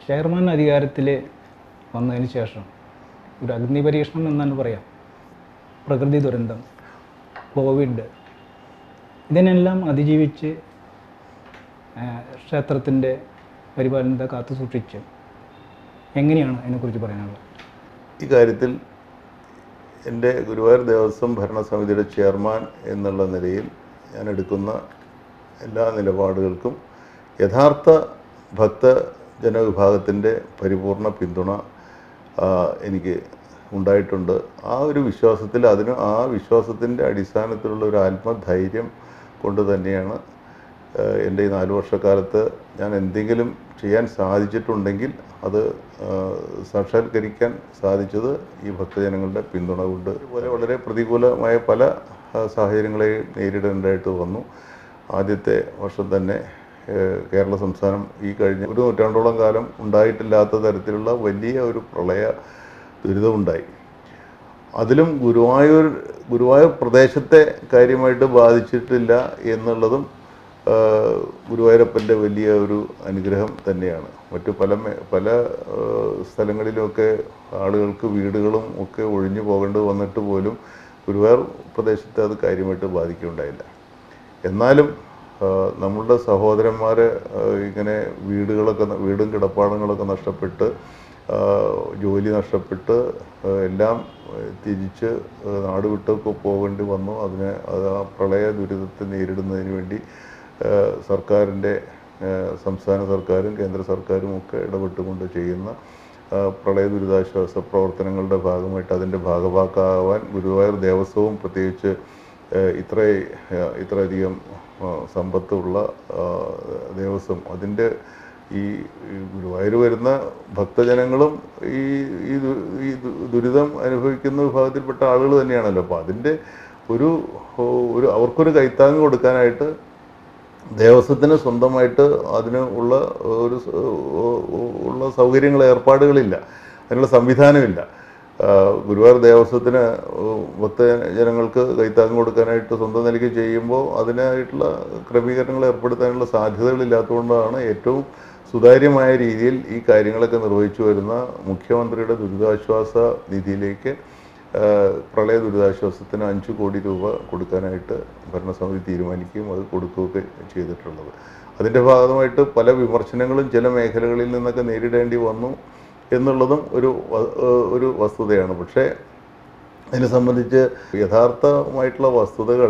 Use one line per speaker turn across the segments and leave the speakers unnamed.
chairman അധികാരത്തിൽ വന്നതിന് ശേഷം ഒരു അഗ്നി പരീക്ഷണം എന്നാണ് പറയാം പ്രകൃതി ദുരന്തം കോവിഡ് ഇതിനെല്ലാം അതിജീവിച്ച് ക്ഷേത്രത്തിൻ്റെ പരിപാലനത കാത്തു സൂക്ഷിച്ച് എങ്ങനെയാണ് അതിനെക്കുറിച്ച് പറയാനുള്ളത്
ഈ കാര്യത്തിൽ എൻ്റെ ഗുരുവായൂർ ദേവസ്വം ഭരണസമിതിയുടെ ചെയർമാൻ എന്നുള്ള നിലയിൽ ഞാൻ എടുക്കുന്ന എല്ലാ നിലപാടുകൾക്കും യഥാർത്ഥ ഭക്ത ജനവിഭാഗത്തിൻ്റെ പരിപൂർണ പിന്തുണ ആ, എനിക്ക് ഉണ്ടായിട്ടുണ്ട് ആ ഒരു വിശ്വാസത്തിൽ അതിന് ആ വിശ്വാസത്തിൻ്റെ അടിസ്ഥാനത്തിലുള്ള ഒരു ആത്മധൈര്യം കൊണ്ട് തന്നെയാണ് ഏഹ് എൻ്റെ ഈ നാല് വർഷക്കാലത്ത് ഞാൻ എന്തെങ്കിലും ചെയ്യാൻ സാധിച്ചിട്ടുണ്ടെങ്കിൽ അത് ഏഹ് സാക്ഷാത്കരിക്കാൻ സാധിച്ചത് ഈ ഭക്തജനങ്ങളുടെ പിന്തുണ കൊണ്ട് അതുപോലെ വളരെ പ്രതികൂലമായ പല ഏഹ് സാഹചര്യങ്ങളെയും നേരിടേണ്ടതായിട്ട് വന്നു ആദ്യത്തെ വർഷം തന്നെ ഏഹ് കേരള സംസ്ഥാനം ഈ കഴിഞ്ഞ ഒരു നൂറ്റാണ്ടോളം കാലം ഉണ്ടായിട്ടില്ലാത്ത തരത്തിലുള്ള വലിയ ഒരു പ്രളയ ദുരിതമുണ്ടായി അതിലും ഗുരുവായൂർ ഗുരുവായൂർ പ്രദേശത്തെ കാര്യമായിട്ട് ബാധിച്ചിട്ടില്ല എന്നുള്ളതും ആ, ഗുരുവായൂരപ്പൻ്റെ വലിയ ഒരു അനുഗ്രഹം തന്നെയാണ് മറ്റു പല മേ- പല ആ, സ്ഥലങ്ങളിലുമൊക്കെ ആളുകൾക്ക് വീടുകളും ഒക്കെ ഒഴിഞ്ഞു പോകേണ്ടി വന്നിട്ട് പോലും ഗുരുവായൂർ പ്രദേശത്തെ അത് കാര്യമായിട്ട് ബാധിക്കുകയുണ്ടായില്ല എന്നാലും ആ, നമ്മളുടെ സഹോദരന്മാർ ഇങ്ങനെ വീടുകളൊക്കെ ന- വീടും കിടപ്പാടങ്ങളൊക്കെ നഷ്ടപ്പെട്ട് ആ, ജോലി നഷ്ടപ്പെട്ട് ആ, എല്ലാം ആ, തിരിച്ച് ആ, നാട് വിട്ടൊക്കെ പോകേണ്ടി വന്നു അതിന് അത് ആ പ്രളയ ദുരിതത്തെ നേരിടുന്നതിന് വേണ്ടി ആ, സർക്കാരിൻ്റെ ആ, സംസ്ഥാന സർക്കാരും കേന്ദ്ര സർക്കാരും ഒക്കെ ഇടപെട്ടുകൊണ്ട് ചെയ്യുന്ന ആ, പ്രളയ ദുരിതാശ്വാസ പ്രവർത്തനങ്ങളുടെ ഭാഗമായിട്ട് അതിൻ്റെ ഭാഗഭാക്കാവാൻ ഗുരുവായൂർ ദേവസ്വവും പ്രത്യേകിച്ച് ഏഹ് ഇത്ര ഏഹ് ഇത്രയധികം ആ, സമ്പത്തുള്ള ആ, ദേവസ്വം അതിൻ്റെ ഈ ഈ ഗുരുവായൂർ വരുന്ന ഭക്തജനങ്ങളും ഈ ഈ ദു- ഈ ദു- ദുരിതം അനുഭവിക്കുന്ന വിഭാഗത്തിൽപ്പെട്ട ആളുകൾ തന്നെയാണല്ലോ അപ്പോൾ അതിൻ്റെ ഒരു ഒരു അവർക്കൊരു കൈത്താങ്ങ് കൊടുക്കാനായിട്ട് ദേവസ്വത്തിന് സ്വന്തമായിട്ട് അതിന് ഉള്ള ഒരു സ- ഉള്ള സൗകര്യങ്ങൾ ഏർപ്പാടുകളില്ല അതിനുള്ള സംവിധാനമില്ല ആ, ഗുരുവായൂർ ദേവസ്വത്തിന് ഭക്തജനങ്ങൾക്ക് കൈത്താങ്ങ് കൊടുക്കാനായിട്ട് സ്വന്തം നിലയ്ക്ക് ചെയ്യുമ്പോൾ അതിനായിട്ടുള്ള ക്രമീകരണങ്ങൾ ഏർപ്പെടുത്താനുള്ള സാധ്യതകളില്ലാത്തതുകൊണ്ടാണ് ഏറ്റവും സുതാര്യമായ രീതിയിൽ ഈ കാര്യങ്ങളൊക്കെ നിർവഹിച്ചു വരുന്ന മുഖ്യമന്ത്രിയുടെ ദുരിതാശ്വാസ നിധിയിലേക്ക് ആ, പ്രളയ ദുരിതാശ്വാസത്തിന് അഞ്ച് കോടി രൂപ കൊടുക്കാനായിട്ട് ഭരണസമിതി തീരുമാനിക്കുകയും അത് കൊടുക്കുകയൊക്കെ ചെയ്തിട്ടുള്ളത് അതിൻ്റെ ഭാഗമായിട്ട് പല വിമർശനങ്ങളും ചില മേഖലകളിൽ നിന്നൊക്കെ നേരിടേണ്ടി വന്നു എന്നുള്ളതും ഒരു വ- ഒരു വസ്തുതയാണ് പക്ഷേ അതിനെ സംബന്ധിച്ച് യഥാർത്ഥമായിട്ടുള്ള വസ്തുതകൾ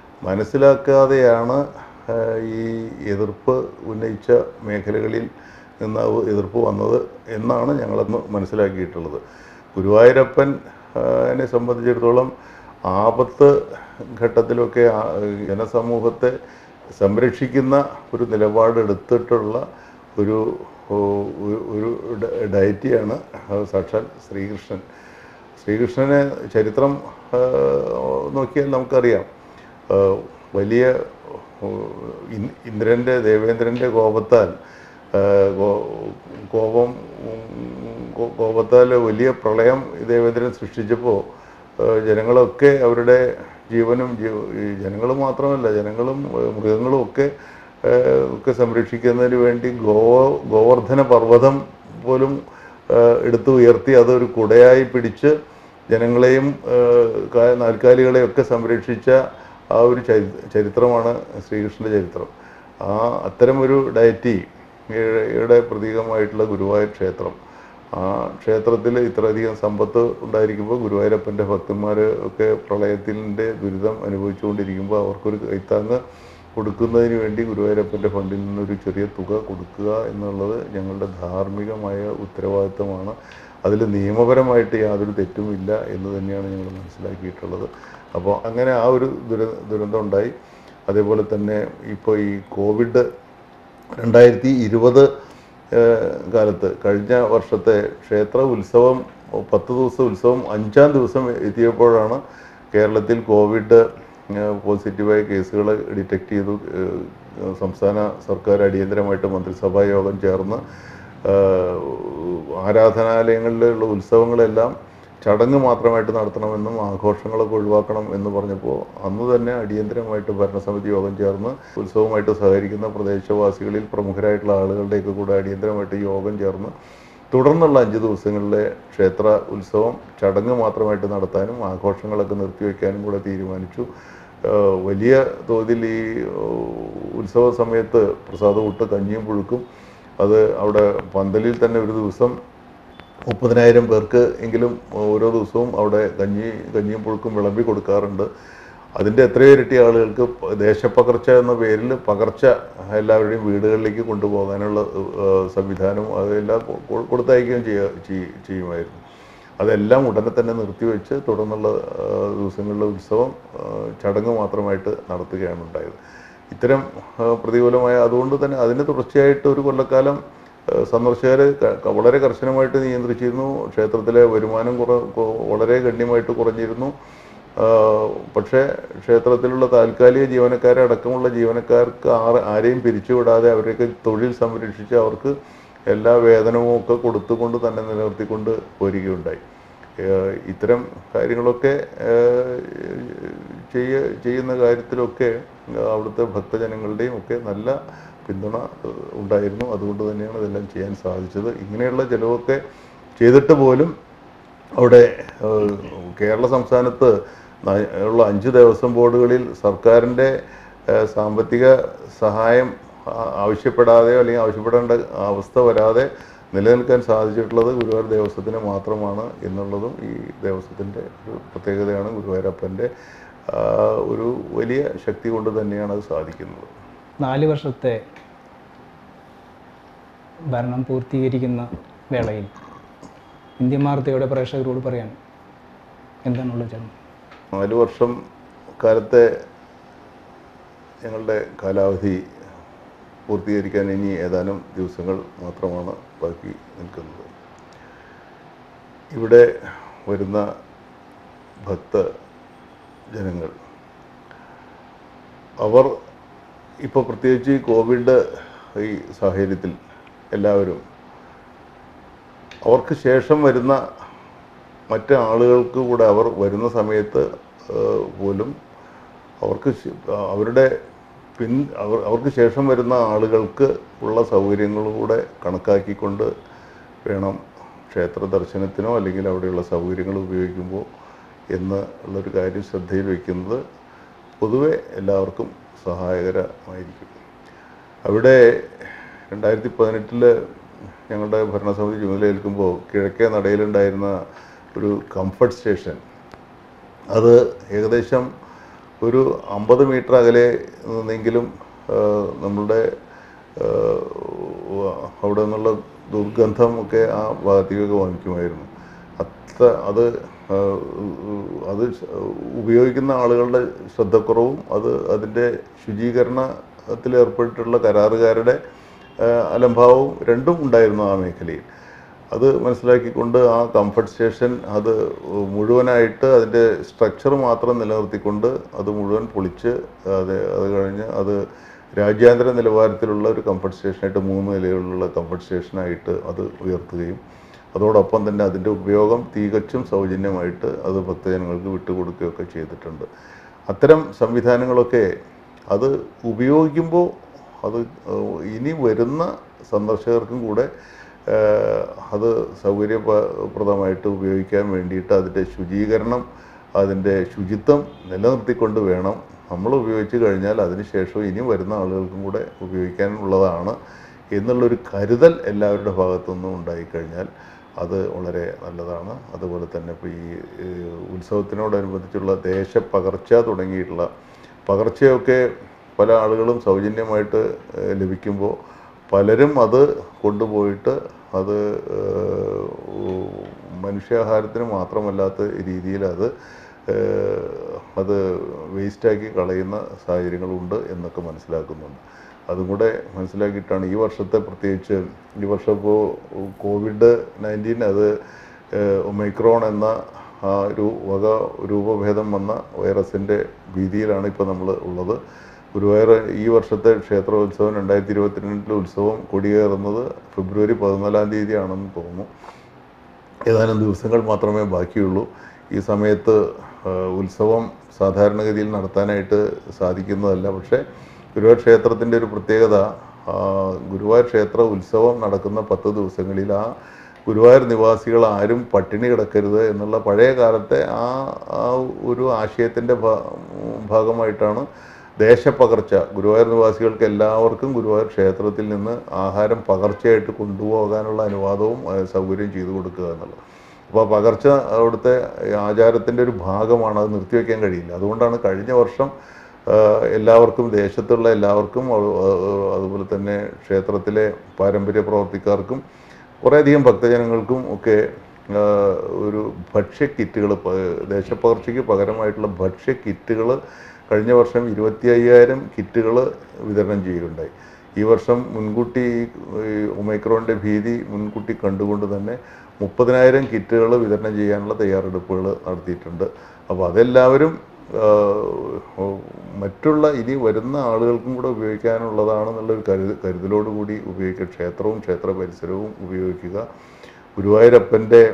മനസ്സിലാക്കാതെയാണ് ആ, ഈ എതിർപ്പ് ഉന്നയിച്ച മേഖലകളിൽ നിന്ന് ആ എതിർപ്പ് വന്നത് എന്നാണ് ഞങ്ങളന്ന് മനസ്സിലാക്കിയിട്ടുള്ളത് ഗുരുവായൂരപ്പൻ ആ, നെ സംബന്ധിച്ചിടത്തോളം ആപത്ത് ഘട്ടത്തിലൊക്കെ ആ, ജനസമൂഹത്തെ സംരക്ഷിക്കുന്ന ഒരു നിലപാടെടുത്തിട്ടുള്ള ഒരു ഓ- ഒരു- ഒരു ഡ- ഡയറ്റിയാണ് സാക്ഷാൽ ശ്രീകൃഷ്ണൻ ശ്രീകൃഷ്ണനെ ചരിത്രം ആ, നോക്കിയാൽ നമുക്കറിയാം ആ, വലിയ ഓ, ഇൻ- ഇന്ദ്രൻ്റെ ദേവേന്ദ്രൻ്റെ കോപത്താൽ ആ, കോ- കോപം ഉം, കോ- കോപത്താൽ വലിയ പ്രളയം ദേവേന്ദ്രൻ സൃഷ്ടിച്ചപ്പോൾ ആ, ജനങ്ങളൊക്കെ അവരുടെ ജീവനും ജീവ- ഈ ജനങ്ങൾ മാത്രമല്ല ജനങ്ങളും ആ, മൃഗങ്ങളും ഒക്കെ ആ, ഒക്കെ സംരക്ഷിക്കുന്നതിന് വേണ്ടി ഗോ ഗോവർദ്ധന പർവ്വതം പോലും ആ, എടുത്ത് ഉയർത്തി അതൊരു കുടയായി പിടിച്ച് ജനങ്ങളെയും ആ, കാ- നാൽക്കാലികളെയും ഒക്കെ സംരക്ഷിച്ച ആ ഒരു ചരി ചരിത്രമാണ് ശ്രീകൃഷ്ണൻ്റെ ചരിത്രം ആ അത്തരം ഒരു ഡയറ്റി യുടെ പ്രതീകമായിട്ടുള്ള ഗുരുവായൂർ ക്ഷേത്രം ആ ക്ഷേത്രത്തിൽ ഇത്രയധികം സമ്പത്ത് ഉണ്ടായിരിക്കുമ്പോൾ ഗുരുവായൂരപ്പൻ്റെ ഭക്തന്മാർ ഒക്കെ പ്രളയത്തിൻ്റെ ദുരിതം അനുഭവിച്ചുകൊണ്ടിരിക്കുമ്പോൾ അവർക്കൊരു കൈത്താങ്ങ് കൊടുക്കുന്നതിന് വേണ്ടി ഗുരുവായൂരപ്പൻ്റെ ഫണ്ടിൽ നിന്നൊരു ചെറിയ തുക കൊടുക്കുക എന്നുള്ളത് ഞങ്ങളുടെ ധാർമ്മികമായ ഉത്തരവാദിത്തമാണ് അതിൽ നിയമപരമായിട്ട് യാതൊരു തെറ്റുമില്ല എന്ന് തന്നെയാണ് ഞങ്ങൾ മനസ്സിലാക്കിയിട്ടുള്ളത് അപ്പോൾ അങ്ങനെ ആ ഒരു ദുര ദുരന്തം ഉണ്ടായി അതേപോലെ തന്നെ ഇപ്പോൾ ഈ കോവിഡ് രണ്ടായിരത്തി ഇരുപത് കാലത്ത് കഴിഞ്ഞ വർഷത്തെ ക്ഷേത്ര ഉത്സവം പത്ത് ദിവസം ഉത്സവം അഞ്ചാം ദിവസം എത്തിയപ്പോഴാണ് കേരളത്തിൽ കോവിഡ് ഏഹ്, പോസിറ്റീവായ കേസുകൾ ഡിറ്റക്ട് ചെയ്തു ഏഹ്, സംസ്ഥാന സർക്കാർ അടിയന്തരമായിട്ട് മന്ത്രിസഭാ യോഗം ചേർന്ന് ഏഹ്, ആരാധനാലയങ്ങളിലുള്ള ഉത്സവങ്ങളെല്ലാം ചടങ്ങ് മാത്രമായിട്ട് നടത്തണമെന്നും ആഘോഷങ്ങളൊക്കെ ഒഴിവാക്കണം എന്ന് പറഞ്ഞപ്പോൾ അന്ന് തന്നെ അടിയന്തരമായിട്ട് ഭരണസമിതി യോഗം ചേർന്ന് ഉത്സവമായിട്ട് സഹകരിക്കുന്ന പ്രദേശവാസികളിൽ പ്രമുഖരായിട്ടുള്ള ആളുകളുടെയൊക്കെ കൂടെ അടിയന്തരമായിട്ട് യോഗം ചേർന്ന് തുടർന്നുള്ള അഞ്ച് ദിവസങ്ങളിലെ ക്ഷേത്ര ഉത്സവം ചടങ്ങ് മാത്രമായിട്ട് നടത്താനും ആഘോഷങ്ങളൊക്കെ നിർത്തിവെക്കാനും കൂടെ തീരുമാനിച്ചു ഏഹ് വലിയ തോതിൽ ഈ ഏഹ് ഉത്സവ സമയത്ത് പ്രസാദകൂട്ട് കഞ്ഞിയും പുഴുക്കും അത് അവിടെ പന്തലിൽ തന്നെ ഒരു ദിവസം മുപ്പതിനായിരം പേർക്ക് എങ്കിലും ഓരോ ദിവസവും അവിടെ കഞ്ഞി കഞ്ഞിയും പുഴുക്കും വിളമ്പി കൊടുക്കാറുണ്ട് അതിൻ്റെ എത്രയോ ഇരട്ടി ആളുകൾക്ക് പ- ദേശപ്പകർച്ച എന്ന പേരിൽ പകർച്ച എല്ലാവരുടെയും വീടുകളിലേക്ക് കൊണ്ടുപോകാനുള്ള ഏഹ്, സംവിധാനവും അതെല്ലാം കൊ- കൊ- കൊടുത്തയക്കുകയും ചെയ്യുക ചെയ്- ചെയ്യുമായിരുന്നു അതെല്ലാം ഉടനെ തന്നെ നിർത്തിവെച്ച് തുടർന്നുള്ള ഏഹ്, ദിവസങ്ങളിലെ ഉത്സവം ഏഹ്, ചടങ്ങ് മാത്രമായിട്ട് നടത്തുകയാണ് ഉണ്ടായത് ഇത്തരം ഏഹ്, പ്രതികൂലമായ അതുകൊണ്ട് തന്നെ അതിന് തുടർച്ചയായിട്ട് ഒരു കൊല്ലക്കാലം ഏഹ്, സന്ദർശകരെ ക- ക- വളരെ കർശനമായിട്ട് നിയന്ത്രിച്ചിരുന്നു ക്ഷേത്രത്തിലെ വരുമാനം കുറ കൊ- വളരെ ഗണ്യമായിട്ട് കുറഞ്ഞിരുന്നു ആഹ്, പക്ഷേ ക്ഷേത്രത്തിലുള്ള താൽക്കാലിക ജീവനക്കാരെ അടക്കമുള്ള ജീവനക്കാർക്ക് ആറ് ആരെയും പിരിച്ചുവിടാതെ അവരെയൊക്കെ തൊഴിൽ സംരക്ഷിച്ച് അവർക്ക് എല്ലാ വേതനവും ഒക്കെ കൊടുത്തുകൊണ്ട് തന്നെ നിലനിർത്തിക്കൊണ്ട് പോരുകയുണ്ടായി ഏഹ് ഇത്തരം കാര്യങ്ങളൊക്കെ ഏഹ് ചെയ്യ ചെയ്യുന്ന കാര്യത്തിലൊക്കെ അവിടുത്തെ ഭക്തജനങ്ങളുടെയും ഒക്കെ നല്ല പിന്തുണ ഏഹ് ഉണ്ടായിരുന്നു അതുകൊണ്ട് തന്നെയാണ് ഇതെല്ലാം ചെയ്യാൻ സാധിച്ചത് ഇങ്ങനെയുള്ള ചിലവൊക്കെ ചെയ്തിട്ട് പോലും അവിടെ ഏഹ്, കേരള സംസ്ഥാനത്ത് ന- ഉള്ള അഞ്ച് ദേവസ്വം ബോർഡുകളിൽ സർക്കാരിൻ്റെ ഏഹ്, സാമ്പത്തിക സഹായം ആ- ആവശ്യപ്പെടാതെയോ അല്ലെങ്കിൽ ആവശ്യപ്പെടേണ്ട അവസ്ഥ വരാതെ നിലനിൽക്കാൻ സാധിച്ചിട്ടുള്ളത് ഗുരുവായൂർ ദേവസ്വത്തിന് മാത്രമാണ് എന്നുള്ളതും ഈ ദേവസ്വത്തിൻ്റെ ഒരു പ്രത്യേകതയാണ് ഗുരുവായൂരപ്പൻ്റെ ആ, ഒരു വലിയ ശക്തി കൊണ്ട് തന്നെയാണ് അത് സാധിക്കുന്നത്
നാല് വർഷത്തെ ഭരണം പൂർത്തീകരിക്കുന്ന വേളയിൽ ഇന്ത്യൻ വാർത്തയുടെ പ്രേക്ഷകരോട് പറയാൻ എന്താണുള്ളത് ചേട്ടൻ
നാല് വർഷം കാലത്തെ ഞങ്ങളുടെ കാലാവധി പൂർത്തീകരിക്കാൻ ഇനി ഏതാനും ദിവസങ്ങൾ മാത്രമാണ് ബാക്കി നിൽക്കുന്നത് ഇവിടെ വരുന്ന ഭക്ത ജനങ്ങൾ അവർ ഇപ്പോൾ പ്രത്യേകിച്ച് ഈ കോവിഡ് ഈ സാഹചര്യത്തിൽ എല്ലാവരും അവർക്ക് ശേഷം വരുന്ന മറ്റ് ആളുകൾക്ക് കൂടെ അവർ വരുന്ന സമയത്ത് ഏഹ്, പോലും അവർക്ക് ശ- അവരുടെ പിൻ അവർ അവർക്ക് ശേഷം വരുന്ന ആളുകൾക്ക് ഉള്ള സൗകര്യങ്ങളും കൂടെ കണക്കാക്കിക്കൊണ്ട് വേണം ക്ഷേത്ര ദർശനത്തിനോ അല്ലെങ്കിൽ അവിടെയുള്ള സൗകര്യങ്ങൾ ഉപയോഗിക്കുമ്പോൾ എന്ന് ഉള്ളൊരു കാര്യം ശ്രദ്ധയിൽ വയ്ക്കുന്നത് പൊതുവെ എല്ലാവർക്കും സഹായകരമായിരിക്കും അവിടെ രണ്ടായിരത്തി പതിനെട്ടില് ഞങ്ങളുടെ ഭരണസമിതി ചുമതലയേൽക്കുമ്പോൾ കിഴക്കേ നടയിലുണ്ടായിരുന്ന ഒരു കംഫർട്ട് സ്റ്റേഷൻ അത് ഏകദേശം ഒരു അമ്പത് മീറ്റർ അകലെ നിന്നെങ്കിലും ആ, നമ്മളുടെ ആ, അവിടെ നിന്നുള്ള ദുർഗന്ധം ഒക്കെ ആ ഭാഗത്തേക്കൊക്കെ വഹിക്കുമായിരുന്നു അത്ര അത് ആ, അത് ഉപയോഗിക്കുന്ന ആളുകളുടെ ശ്രദ്ധക്കുറവും അത് അതിൻ്റെ ശുചീകരണത്തിൽ ഏർപ്പെട്ടിട്ടുള്ള കരാറുകാരുടെ ആ, അലംഭാവവും രണ്ടും ഉണ്ടായിരുന്നു ആ മേഖലയിൽ അത് മനസ്സിലാക്കിക്കൊണ്ട് ആ കംഫർട്ട് സ്റ്റേഷൻ അത് മുഴുവനായിട്ട് അതിൻ്റെ സ്ട്രക്ചർ മാത്രം നിലനിർത്തിക്കൊണ്ട് അത് മുഴുവൻ പൊളിച്ച് അത് അത് കഴിഞ്ഞ് അത് രാജ്യാന്തര നിലവാരത്തിലുള്ള ഒരു കംഫർട്ട് സ്റ്റേഷനായിട്ട് മൂന്ന് നിലയിലുള്ള കംഫർട്ട് സ്റ്റേഷനായിട്ട് അത് ഉയർത്തുകയും അതോടൊപ്പം തന്നെ അതിൻ്റെ ഉപയോഗം തികച്ചും സൗജന്യമായിട്ട് അത് ഭക്തജനങ്ങൾക്ക് വിട്ടുകൊടുക്കുകയൊക്കെ ചെയ്തിട്ടുണ്ട് അത്തരം സംവിധാനങ്ങളൊക്കെ അത് ഉപയോഗിക്കുമ്പോൾ അത് ഏഹ്, ഇനി വരുന്ന സന്ദർശകർക്കും കൂടെ ഏഹ്, അത് സൗകര്യപ്രദമായിട്ട് ഉപയോഗിക്കാൻ വേണ്ടിയിട്ട് അതിൻ്റെ ശുചീകരണം അതിൻ്റെ ശുചിത്വം നിലനിർത്തിക്കൊണ്ട് വേണം നമ്മൾ ഉപയോഗിച്ച് കഴിഞ്ഞാൽ അതിന് ശേഷം ഇനി വരുന്ന ആളുകൾക്കും കൂടെ ഉപയോഗിക്കാനുള്ളതാണ് എന്നുള്ളൊരു കരുതൽ എല്ലാവരുടെ ഭാഗത്തുനിന്നും ഉണ്ടായിക്കഴിഞ്ഞാൽ അത് വളരെ നല്ലതാണ് അതുപോലെ തന്നെ ഇപ്പോൾ ഈ ഏഹ്, ഉത്സവത്തിനോടനുബന്ധിച്ചുള്ള ദേശപ്പകർച്ച തുടങ്ങിയിട്ടുള്ള പകർച്ചയൊക്കെ പല ആളുകളും സൗജന്യമായിട്ട് ഏഹ്, ലഭിക്കുമ്പോൾ പലരും അത് കൊണ്ടുപോയിട്ട് അത് ഏഹ്, മനുഷ്യാഹാരത്തിന് മാത്രമല്ലാത്ത രീതിയിൽ അത് ഏഹ്, അത് വേസ്റ്റാക്കി കളയുന്ന സാഹചര്യങ്ങളുണ്ട് എന്നൊക്കെ മനസ്സിലാക്കുന്നുണ്ട് അതും കൂടെ മനസ്സിലാക്കിയിട്ടാണ് ഈ വർഷത്തെ പ്രത്യേകിച്ച് ഈ വർഷം ഇപ്പോൾ കോവിഡ് നയൻറ്റീൻ അത് ഏഹ്, ഒമൈക്രോൺ എന്ന ആ ഒരു വക രൂപഭേദം വന്ന വൈറസിൻ്റെ ഭീതിയിലാണ് ഇപ്പോൾ നമ്മൾ ഉള്ളത് ഗുരുവായൂർ ഈ വർഷത്തെ ക്ഷേത്രോത്സവം രണ്ടായിരത്തി ഇരുപത്തിരണ്ടിലെ ഉത്സവം കൊടിയേറുന്നത് ഫെബ്രുവരി പതിനാലാം തീയതിയാണെന്ന് തോന്നുന്നു ഏതാനും ദിവസങ്ങൾ മാത്രമേ ബാക്കിയുള്ളൂ ഈ സമയത്ത് ആ, ഉത്സവം സാധാരണഗതിയിൽ നടത്താനായിട്ട് സാധിക്കുന്നതല്ല പക്ഷേ ഗുരുവായൂർ ക്ഷേത്രത്തിൻ്റെ ഒരു പ്രത്യേകത ആ, ഗുരുവായൂർ ക്ഷേത്ര ഉത്സവം നടക്കുന്ന പത്ത് ദിവസങ്ങളിൽ ആ ഗുരുവായൂർ നിവാസികൾ ആരും പട്ടിണി കിടക്കരുത് എന്നുള്ള പഴയ കാലത്തെ ആ ആ ഒരു ആശയത്തിൻ്റെ ഭാഗമായിട്ടാണ് ദേശപ്പകർച്ച ഗുരുവായൂർ നിവാസികൾക്ക് എല്ലാവർക്കും ഗുരുവായൂർ ക്ഷേത്രത്തിൽ നിന്ന് ആഹാരം പകർച്ചയായിട്ട് കൊണ്ടുപോകാനുള്ള അനുവാദവും ആ, സൗകര്യം ചെയ്തു കൊടുക്കുക എന്നുള്ളത് അപ്പോൾ പകർച്ച അവിടുത്തെ ആചാരത്തിൻ്റെ ഒരു ഭാഗമാണ് അത് നിർത്തിവെക്കാൻ കഴിയില്ല അതുകൊണ്ടാണ് കഴിഞ്ഞ വർഷം ആ, എല്ലാവർക്കും ദേശത്തുള്ള എല്ലാവർക്കും അത്- അത് അതുപോലെ തന്നെ ക്ഷേത്രത്തിലെ പാരമ്പര്യ പ്രവർത്തിക്കാർക്കും കുറേയധികം ഭക്തജനങ്ങൾക്കും ഒക്കെ ആ, ഒരു ഭക്ഷ്യ കിറ്റുകൾ ദേശപ്പകർച്ചയ്ക്ക് പകരമായിട്ടുള്ള ഭക്ഷ്യ കിറ്റുകൾ കഴിഞ്ഞ വർഷം ഇരുപത്തി അയ്യായിരം കിറ്റുകൾ വിതരണം ചെയ്യുകയുണ്ടായി ഈ വർഷം മുൻകൂട്ടി ഈ ഒമൈക്രോണിൻ്റെ ഭീതി മുൻകൂട്ടി കണ്ടുകൊണ്ട് തന്നെ മുപ്പതിനായിരം കിറ്റുകൾ വിതരണം ചെയ്യാനുള്ള തയ്യാറെടുപ്പുകൾ നടത്തിയിട്ടുണ്ട് അപ്പോൾ അതെല്ലാവരും ആ, മറ്റുള്ള ഇനി വരുന്ന ആളുകൾക്കും കൂടെ ഉപയോഗിക്കാനുള്ളതാണെന്നുള്ളൊരു കരുത കരുതലോടുകൂടി ഉപയോഗിക്കുക ക്ഷേത്രവും ക്ഷേത്ര പരിസരവും ഉപയോഗിക്കുക ഗുരുവായൂരപ്പൻ്റെ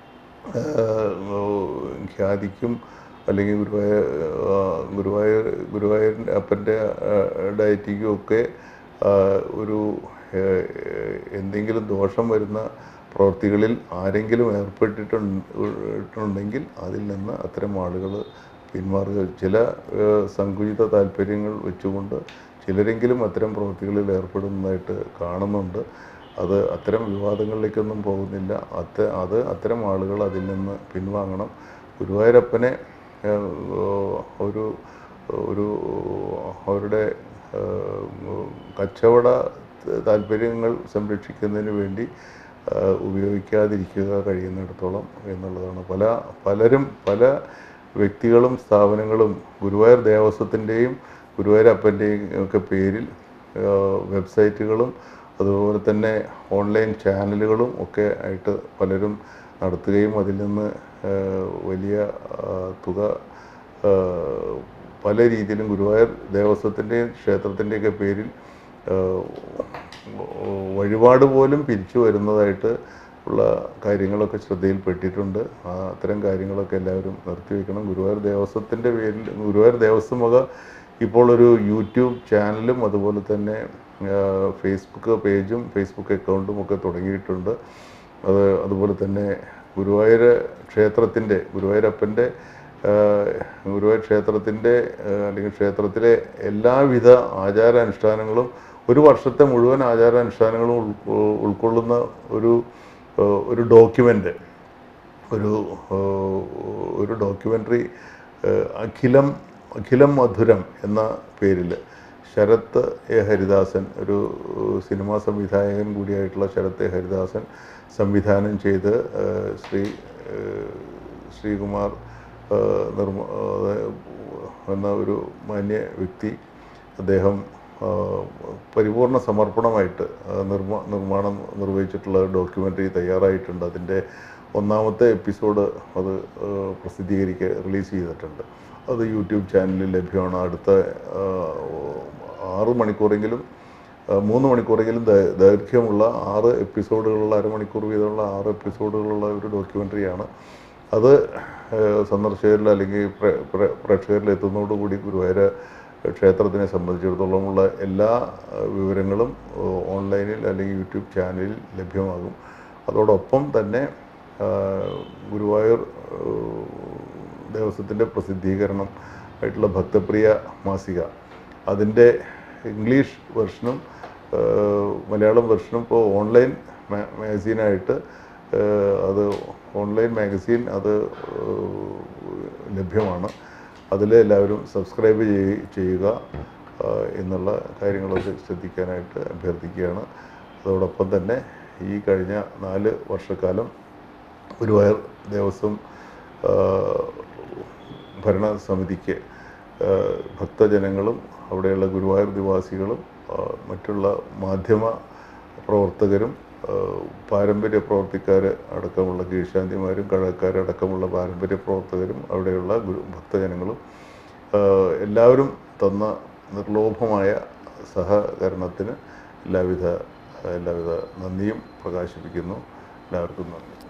ഖ്യാതിക്കും അല്ലെങ്കിൽ ഗുരുവായൂർ ആ, ഗുരുവായൂർ ഗുരുവായൂർ അപ്പൻ്റെ ഡയറ്റിക്കും ഒക്കെ ആ, ഒരു ഏ, എന്തെങ്കിലും ദോഷം വരുന്ന പ്രവൃത്തികളിൽ ആരെങ്കിലും ഏർപ്പെട്ടിട്ടുണ്ടെങ്കിൽ അതിൽ നിന്ന് അത്തരം ആളുകൾ പിന്മാറുക ചില ഏ, സങ്കുചിത താല്പര്യങ്ങൾ വെച്ചുകൊണ്ട് ചിലരെങ്കിലും അത്തരം പ്രവൃത്തികളിൽ ഏർപ്പെടുന്നതായിട്ട് കാണുന്നുണ്ട് അത് അത്തരം വിവാദങ്ങളിലേക്കൊന്നും പോകുന്നില്ല അത്ത അത് അത്തരം ആളുകൾ അതിൽ നിന്ന് പിൻവാങ്ങണം ഗുരുവായൂരപ്പനെ ഏഹ്, ഒരു ഒരു അവരുടെ ഏഹ്, കച്ചവട താല്പര്യങ്ങൾ സംരക്ഷിക്കുന്നതിന് വേണ്ടി ഏഹ്, ഉപയോഗിക്കാതിരിക്കുക കഴിയുന്നിടത്തോളം എന്നുള്ളതാണ് പല പലരും പല വ്യക്തികളും സ്ഥാപനങ്ങളും ഗുരുവായൂർ ദേവസ്വത്തിൻ്റെയും ഗുരുവായൂരപ്പൻ്റെയും ഒക്കെ പേരിൽ ഏഹ്, വെബ്സൈറ്റുകളും അതുപോലെ തന്നെ ഓൺലൈൻ ചാനലുകളും ഒക്കെ ആയിട്ട് പലരും നടത്തുകയും അതിൽ നിന്ന് ഏഹ്, വലിയ ആ, തുക ഏഹ്, പല രീതിയിലും ഗുരുവായൂർ ദേവസ്വത്തിൻ്റെയും ക്ഷേത്രത്തിൻ്റെയൊക്കെ പേരിൽ ഏഹ്, വഴിപാട് പോലും പിരിച്ചു വരുന്നതായിട്ട് ഉള്ള കാര്യങ്ങളൊക്കെ ശ്രദ്ധയിൽപ്പെട്ടിട്ടുണ്ട് ആ അത്തരം കാര്യങ്ങളൊക്കെ എല്ലാവരും നിർത്തിവെക്കണം ഗുരുവായൂർ ദേവസ്വത്തിൻ്റെ പേരിൽ ഗുരുവായൂർ ദേവസ്വം വക ഇപ്പോൾ ഒരു യൂട്യൂബ് ചാനലും അതുപോലെ തന്നെ ആ, ഫേസ്ബുക്ക് പേജും ഫേസ്ബുക്ക് അക്കൗണ്ടും ഒക്കെ തുടങ്ങിയിട്ടുണ്ട് അത് അതുപോലെ തന്നെ ഗുരുവായൂർ ക്ഷേത്രത്തിൻ്റെ ഗുരുവായൂരപ്പൻ്റെ ആ, ഗുരുവായൂർ ക്ഷേത്രത്തിൻ്റെ ആ, അല്ലെങ്കിൽ ക്ഷേത്രത്തിലെ എല്ലാവിധ ആചാരാനുഷ്ഠാനങ്ങളും ഒരു വർഷത്തെ മുഴുവൻ ആചാരാനുഷ്ഠാനങ്ങളും ഉൾ- ഉൾക്കൊള്ളുന്ന ഒരു ആ, ഒരു ഡോക്യുമെൻ്റ് ഒരു ആ, ഒരു ഡോക്യുമെൻ്ററി അഖിലം അഖിലം മധുരം എന്ന പേരിൽ ശരത് എ ഹരിദാസൻ ഒരു സിനിമാ സംവിധായകൻ കൂടിയായിട്ടുള്ള ശരത് എ ഹരിദാസൻ സംവിധാനം ചെയ്ത് ആ, ശ്രീ ആ, ശ്രീകുമാർ ആ, നിർമ്മ ആ, എന്ന ഒരു മാന്യ വ്യക്തി അദ്ദേഹം ആ, പരിപൂർണ സമർപ്പണമായിട്ട് ആ, നിർമ്മ നിർമ്മാണം നിർവഹിച്ചിട്ടുള്ള ഡോക്യുമെൻ്ററി തയ്യാറായിട്ടുണ്ട് അതിൻ്റെ ഒന്നാമത്തെ എപ്പിസോഡ് അത് ആ, പ്രസിദ്ധീകരിക്കുക റിലീസ് ചെയ്തിട്ടുണ്ട് അത് യൂട്യൂബ് ചാനലിൽ ലഭ്യമാണ് അടുത്ത ആ, ആറ് മണിക്കൂറെങ്കിലും ആ, മൂന്ന് മണിക്കൂറെങ്കിലും ദൈ- ദൈർഘ്യമുള്ള ആറ് എപ്പിസോഡുകളുള്ള അരമണിക്കൂർ വീതമുള്ള ആറ് എപ്പിസോഡുകളുള്ള ഒരു ഡോക്യുമെൻ്ററിയാണ് അത് ഏഹ്, സന്ദർശകരിൽ അല്ലെങ്കിൽ പ്രേ- പ്രേ- പ്രേക്ഷകരിൽ എത്തുന്നതോടുകൂടി ഗുരുവായൂർ ക്ഷേത്രത്തിനെ സംബന്ധിച്ചിടത്തോളമുള്ള എല്ലാ ഏഹ്, വിവരങ്ങളും ഏഹ്, ഓൺലൈനിൽ അല്ലെങ്കിൽ യൂട്യൂബ് ചാനലിൽ ലഭ്യമാകും അതോടൊപ്പം തന്നെ ഏഹ്, ഗുരുവായൂർ ഏഹ്, ദേവസ്വത്തിൻ്റെ പ്രസിദ്ധീകരണം ആയിട്ടുള്ള ഭക്തപ്രിയ മാസിക അതിൻ്റെ ഇംഗ്ലീഷ് വെർഷനും ഏഹ്, മലയാളം വെർഷനും ഇപ്പോൾ ഓൺലൈൻ മാ- മാഗസീനായിട്ട് ഏഹ്, അത് ഓൺലൈൻ മാഗസീൻ അത് ഏഹ്, ലഭ്യമാണ് അതിൽ എല്ലാവരും സബ്സ്ക്രൈബ് ചെയ്യ- ചെയ്യുക ഏഹ്, എന്നുള്ള കാര്യങ്ങളൊക്കെ ശ്രദ്ധിക്കാനായിട്ട് അഭ്യർത്ഥിക്കുകയാണ് അതോടൊപ്പം തന്നെ ഈ കഴിഞ്ഞ നാല് വർഷക്കാലം ഗുരുവായൂർ ദേവസ്വം ഏഹ്, ഭരണസമിതിക്ക് ഏഹ്, ഭക്തജനങ്ങളും അവിടെയുള്ള ഗുരുവായൂർ നിവാസികളും ഏഹ്, മറ്റുള്ള മാധ്യമ പ്രവർത്തകരും ഏഹ്, പാരമ്പര്യ പ്രവർത്തിക്കാർ അടക്കമുള്ള കീഴ്ശാന്തിമാരും കഴക്കാരടക്കമുള്ള പാരമ്പര്യ പ്രവർത്തകരും അവിടെയുള്ള ഗുരു ഭക്തജനങ്ങളും ഏഹ്, എല്ലാവരും തന്ന നിർലോഭമായ സഹകരണത്തിന് എല്ലാവിധ എല്ലാവിധ നന്ദിയും പ്രകാശിപ്പിക്കുന്നു എല്ലാവർക്കും നന്ദി